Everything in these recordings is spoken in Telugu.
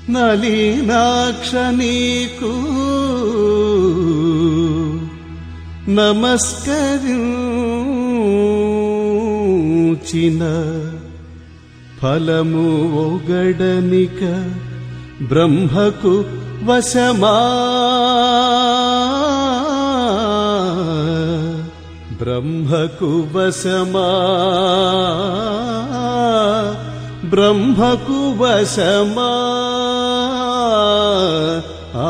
నలీనాక్ష నీకు నమస్కరించిన ఫలము ఒగడనిక బ్రహ్మకు వశమా బ్రహ్మకు వశమా బ్రహ్మకు వశమా ఆ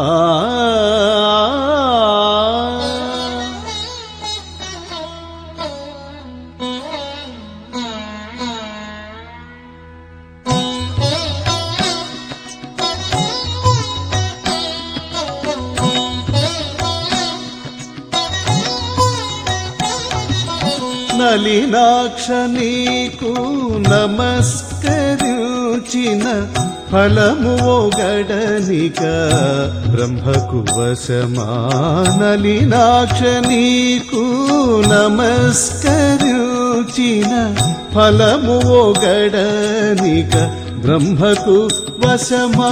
నలినాక్ష నీకు నమస్కరించిన ఫలము ఒగడనిక బ్రహ్మకు వశమా నలినాక్ష నీకు నమస్కరించిన ఫలము ఒగడనిక బ్రహ్మకు వశమా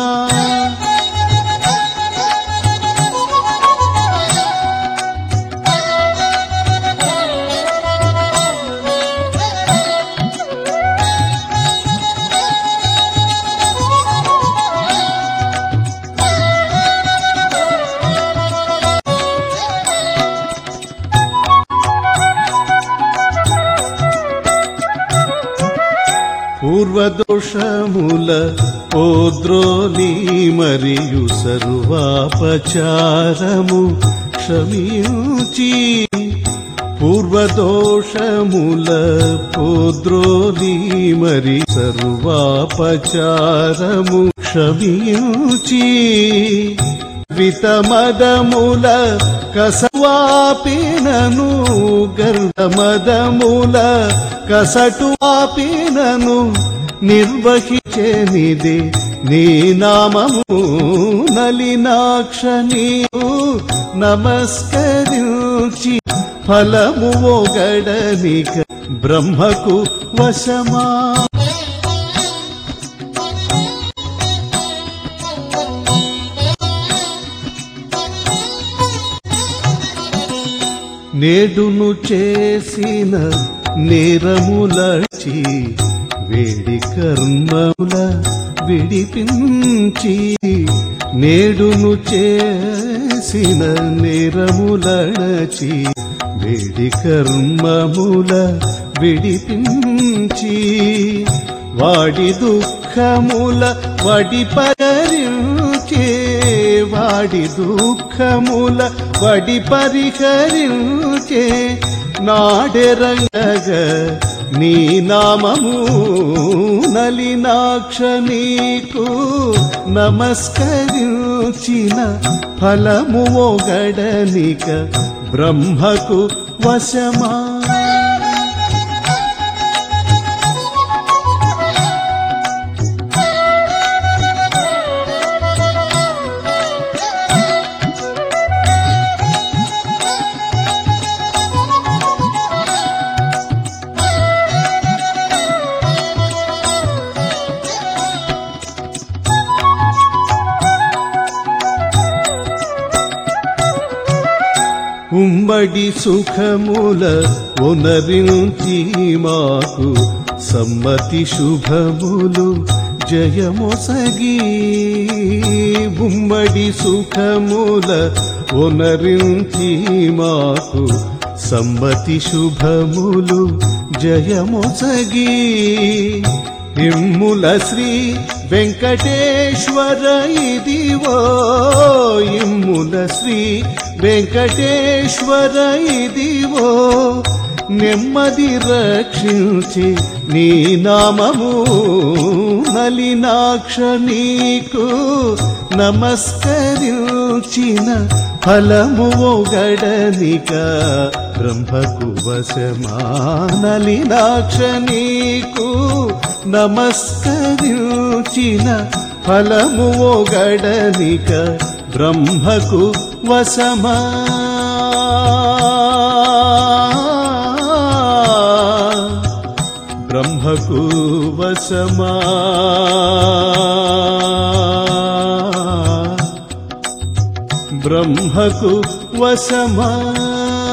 పూర్వదోషముల ఓద్రోలి మరియు సర్వాపచారము క్షమించి పూర్వదోషముల పోద్రోలి మరి సర్వాపచారము క్షమించి వితమదముల కసవాపినను గర్భమదముల కసటు ఆపినను నిర్వహించేనిది నీ నామము నలినాక్ష నీవు నమస్కరించి ఫలము ఒగడనిక బ్రహ్మకు వశమా నేడును చేసిన నేరములచి వేడి కర్మముల విడిపించి నేడును చేసిన నేరములచి వేడి కర్మముల విడిపించి వాడి దుఃఖముల వడి పరిచే వాడి దుఃఖముల వడి పరిహరించే నాడెరంగగ నీ నామము నలినాక్ష నీకు నమస్కరించిన ఫలము ఒగడనిక బ్రహ్మకు వశమా ఉమ్మడి సుఖముల ఉనరించి మాకు సమ్మతి శుభములు జయమొసగి ఉమ్మడి సుఖముల ఉనరించి మాకు సమ్మతి శుభములు జయమొసగి ఇమ్ముల శ్రీ వెంకటేశ్వర ఇదివో ఇమ్ముల శ్రీ వెంకటేశ్వర ఇదివో నెమ్మది రక్షించి నీ నామము నలినాక్ష నీకు నమస్కరించిన ఫలము ఒగడనిక బ్రహ్మకు వశమా నలినాక్ష నీకు నమస్కరించిన ఫలము ఒగడనిక బ్రహ్మకు వశమా బ్రహ్మకు వశమా బ్రహ్మకు వసమా